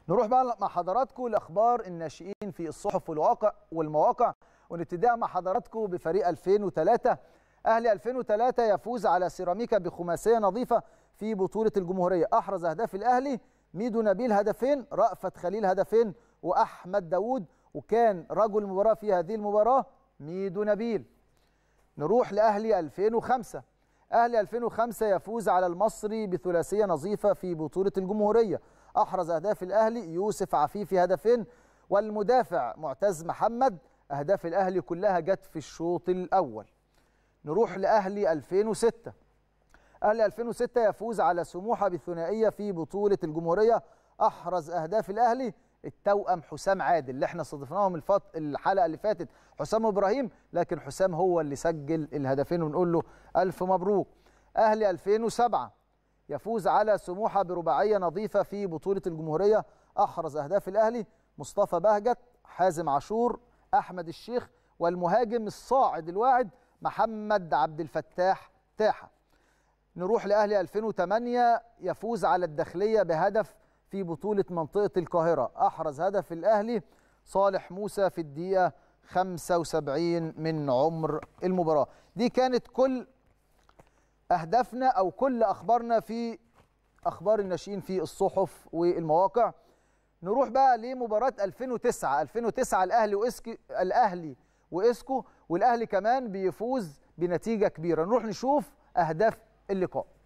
نروح بقى مع حضراتكم لاخبار الناشئين في الصحف والواقع والمواقع ونبتدي مع حضراتكم بفريق 2003 اهلي 2003 يفوز على سيراميكا بخماسيه نظيفه في بطوله الجمهوريه احرز اهداف الاهلي ميدو نبيل هدفين رأفت خليل هدفين واحمد داوود وكان رجل المباراه في هذه المباراه ميدو نبيل نروح لاهلي 2005 اهلي 2005 يفوز على المصري بثلاثيه نظيفه في بطوله الجمهوريه احرز اهداف الاهلي يوسف عفيفي هدفين والمدافع معتز محمد اهداف الاهلي كلها جت في الشوط الاول نروح لاهلي 2006 اهلي 2006 يفوز على سموحه بالثنائيه في بطوله الجمهوريه احرز اهداف الاهلي التوأم حسام عادل اللي احنا استضفناهم الفط... الحلقه اللي فاتت حسام ابراهيم لكن حسام هو اللي سجل الهدفين ونقول له الف مبروك اهلي 2007 يفوز على سموحه برباعيه نظيفه في بطوله الجمهوريه احرز اهداف الاهلي مصطفى بهجت حازم عاشور احمد الشيخ والمهاجم الصاعد الواعد محمد عبد الفتاح تاحه نروح لاهلي 2008 يفوز على الداخليه بهدف في بطوله منطقه القاهره احرز هدف الاهلي صالح موسى في الدقيقه 75 من عمر المباراه دي كانت كل اهدافنا او كل اخبارنا في اخبار الناشئين في الصحف والمواقع نروح بقى لمباراه 2009 2009 الاهلي واسكي الاهلي واسكو والاهلي كمان بيفوز بنتيجه كبيره نروح نشوف اهداف اللقاء